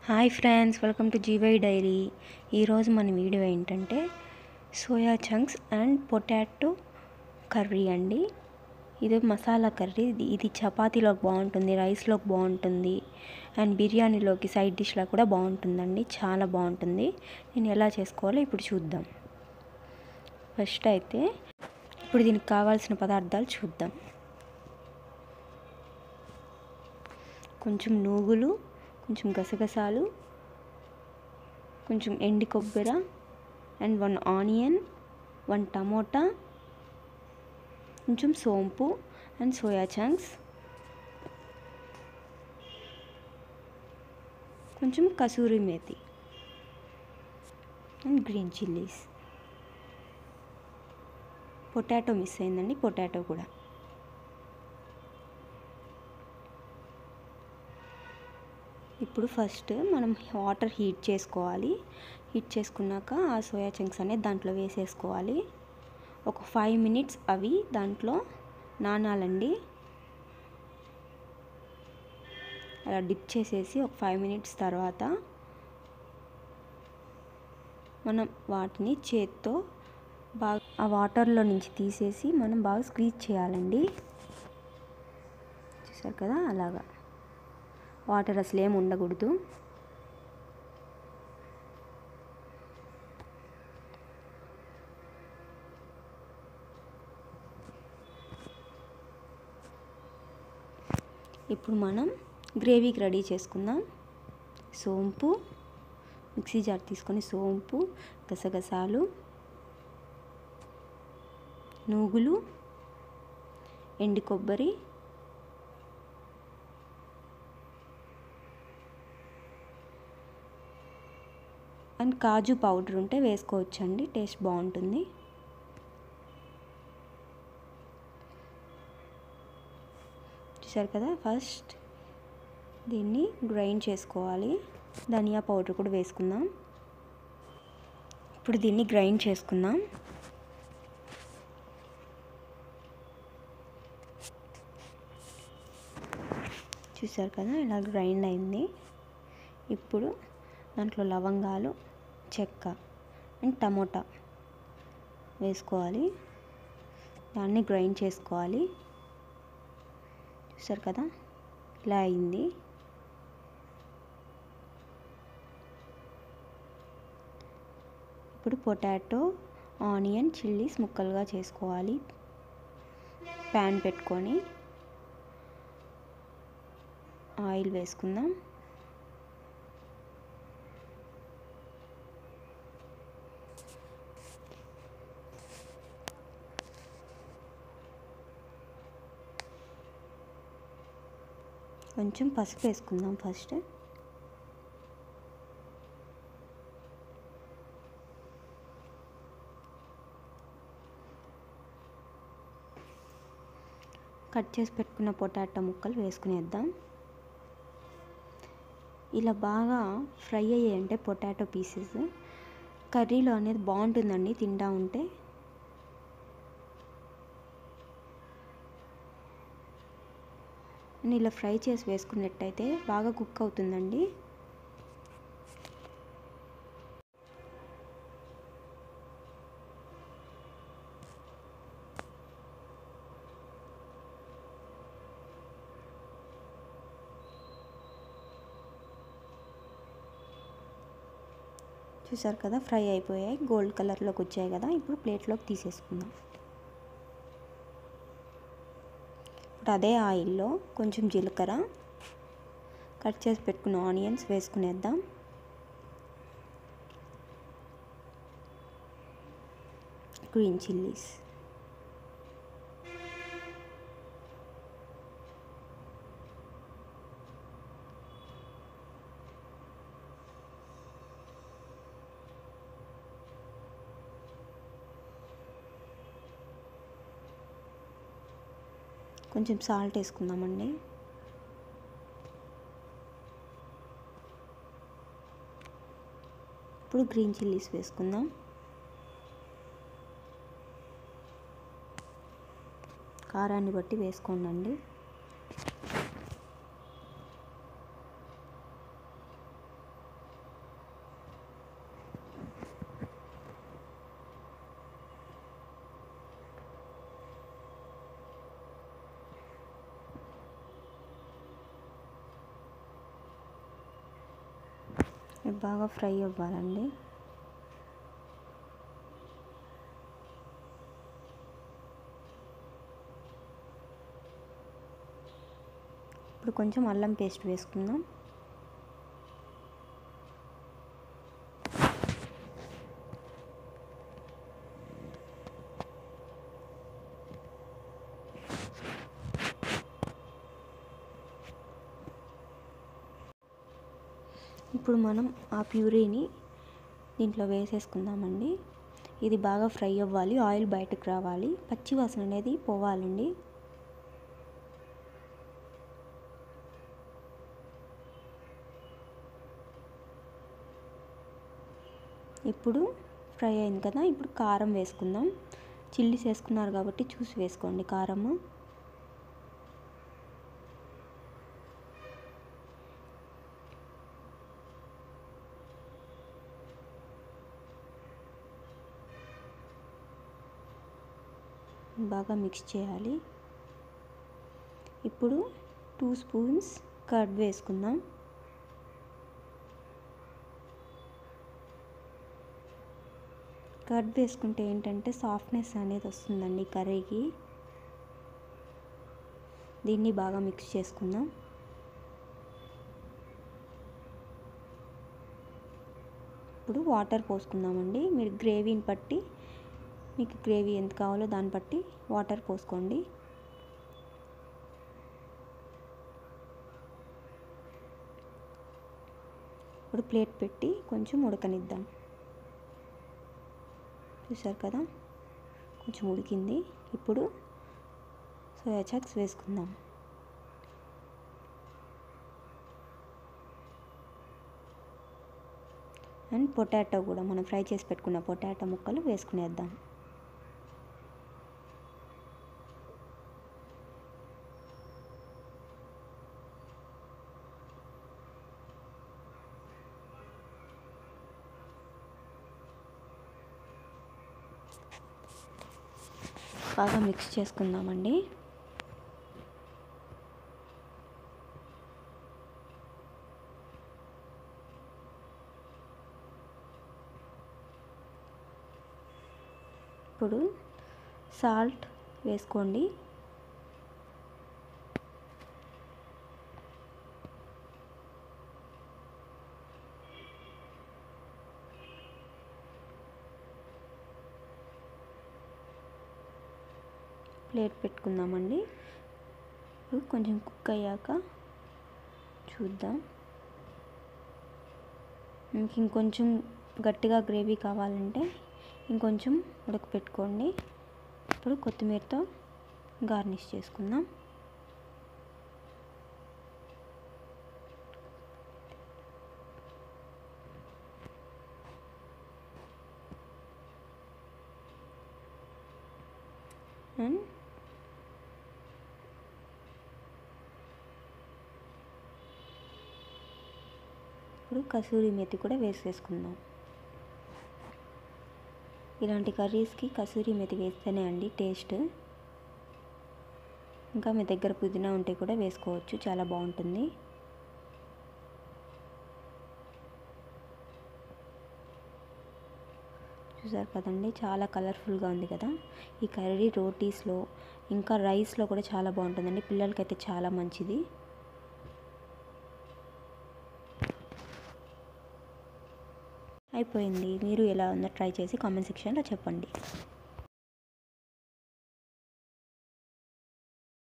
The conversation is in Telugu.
hi friends welcome to GY diary ఈరోజు మన వీడియో ఏంటంటే soya chunks and potato curry అండి ఇది మసాలా కర్రీ ఇది- ఇది చపాతీలోకి బాగుంటుంది రైస్లోకి బాగుంటుంది అండ్ బిర్యానీలోకి సైడ్ డిష్లా కూడా బాగుంటుందండి చాలా బాగుంటుంది నేను ఎలా చేసుకోవాలో ఇప్పుడు చూద్దాం ఫస్ట్ అయితే ఇప్పుడు దీనికి కావాల్సిన పదార్థాలు చూద్దాం కొంచెం నూగులు కొంచెం గసగసాలు కొంచెం ఎండి కొబ్బరి and one onion one tomato కొంచెం సోంపు అండ్ సోయా చంక్స్ కొంచెం కసూరి మేతి and green chillies potato miss అయిందండి పొటాటో కూడా ఇప్పుడు ఫస్ట్ మనం వాటర్ హీట్ చేసుకోవాలి హీట్ చేసుకున్నాక ఆ సోయా చంక్స్ అనేది దాంట్లో వేసేసుకోవాలి ఒక ఫైవ్ మినిట్స్ అవి దాంట్లో నానాలండి అలా డిప్ చేసేసి ఒక ఫైవ్ మినిట్స్ తర్వాత మనం వాటిని చేత్తో బాగా ఆ వాటర్లో నుంచి తీసేసి మనం బాగా స్క్వీజ్ చేయాలండి చూసారు కదా అలాగా వాటర్ అసలు ఏమి ఉండకూడదు ఇప్పుడు మనం గ్రేవీకి రెడీ చేసుకుందాం సోంపు మిక్సీ జార్ తీసుకొని సోంపు గసగసాలు నూగులు ఎండి కొబ్బరి అండ్ కాజు పౌడర్ ఉంటే వేసుకోవచ్చండి టేస్ట్ బాగుంటుంది చూసారు కదా ఫస్ట్ దీన్ని గ్రైండ్ చేసుకోవాలి ధనియా పౌడర్ కూడా వేసుకుందాం ఇప్పుడు దీన్ని గ్రైండ్ చేసుకుందాం చూసారు కదా ఇలా గ్రైండ్ అయింది ఇప్పుడు దాంట్లో లవంగాలు చెక్క అండ్ టమోటా వేసుకోవాలి దాన్ని గ్రైండ్ చేసుకోవాలి చూసారు కదా ఇలా అయింది ఇప్పుడు పొటాటో ఆనియన్ చిల్లీస్ ముక్కలుగా చేసుకోవాలి ప్యాన్ పెట్టుకొని ఆయిల్ వేసుకుందాం కొంచెం పసుపు వేసుకుందాం ఫస్ట్ కట్ చేసి పెట్టుకున్న పొటాటో ముక్కలు వేసుకునేద్దాం ఇలా బాగా ఫ్రై అయ్యాయంటే పొటాటో పీసెస్ కర్రీలో అనేది బాగుంటుందండి తింటా ఉంటే ఇలా ఫ్రై చేసి వేసుకున్నట్టయితే బాగా కుక్ అవుతుందండి చూసారు కదా ఫ్రై అయిపోయాయి గోల్డ్ కలర్లోకి వచ్చాయి కదా ఇప్పుడు ప్లేట్లోకి తీసేసుకుందాం ఇప్పుడు అదే ఆయిల్లో కొంచెం జీలకర్ర కట్ చేసి పెట్టుకున్న ఆనియన్స్ వేసుకునేద్దాం గ్రీన్ చిల్లీస్ కొంచెం సాల్ట్ వేసుకుందామండి ఇప్పుడు గ్రీన్ చిల్లీస్ వేసుకుందాం కారాన్ని బట్టి వేసుకోండి ఇది బాగా ఫ్రై అవ్వాలండి ఇప్పుడు కొంచెం అల్లం పేస్ట్ వేసుకుందాం ఇప్పుడు మనం ఆ ప్యూరీని దీంట్లో వేసేసుకుందామండి ఇది బాగా ఫ్రై అవ్వాలి ఆయిల్ బయటకు రావాలి పచ్చి వాసన అనేది పోవాలండి ఇప్పుడు ఫ్రై అయింది కదా ఇప్పుడు కారం వేసుకుందాం చిల్లీస్ వేసుకున్నారు కాబట్టి చూసి వేసుకోండి కారము బాగా మిక్స్ చేయాలి ఇప్పుడు టూ స్పూన్స్ కర్డ్ వేసుకుందాం కర్డ్ వేసుకుంటే ఏంటంటే సాఫ్ట్నెస్ అనేది వస్తుందండి కర్రీకి దీన్ని బాగా మిక్స్ చేసుకుందాం ఇప్పుడు వాటర్ పోసుకుందామండి మీరు గ్రేవీని బట్టి మీకు గ్రేవీ ఎంత కావాలో దాన్ని బట్టి వాటర్ పోసుకోండి ఇప్పుడు ప్లేట్ పెట్టి కొంచెం ఉడకనిద్దాం చూసారు కదా కొంచెం ఉడికింది ఇప్పుడు సోయా చక్స్ వేసుకుందాం అండ్ పొటాటో కూడా మనం ఫ్రై చేసి పెట్టుకున్న పొటాటో ముక్కలు వేసుకునేద్దాం బాగా మిక్స్ చేసుకుందామండి ఇప్పుడు సాల్ట్ వేసుకోండి ప్లేట్ పెట్టుకుందామండి ఇప్పుడు కొంచెం కుక్ అయ్యాక చూద్దాం మీకు ఇంకొంచెం గట్టిగా గ్రేవీ కావాలంటే ఇంకొంచెం ఉడకపెట్టుకోండి ఇప్పుడు కొత్తిమీరతో గార్నిష్ చేసుకుందాం అండ్ ఇప్పుడు కసూరి మెతి కూడా వేసేసుకుందాం ఇలాంటి కర్రీస్కి కసూరి మెతి వేస్తేనే అండి టేస్ట్ ఇంకా మీ దగ్గర పుదీనా ఉంటే కూడా వేసుకోవచ్చు చాలా బాగుంటుంది చూసారు కదండి చాలా కలర్ఫుల్గా ఉంది కదా ఈ కర్రీ రోటీస్లో ఇంకా రైస్లో కూడా చాలా బాగుంటుందండి పిల్లలకైతే చాలా మంచిది అయిపోయింది మీరు ఎలా ఉందో ట్రై చేసి కామెంట్ సెక్షన్లో చెప్పండి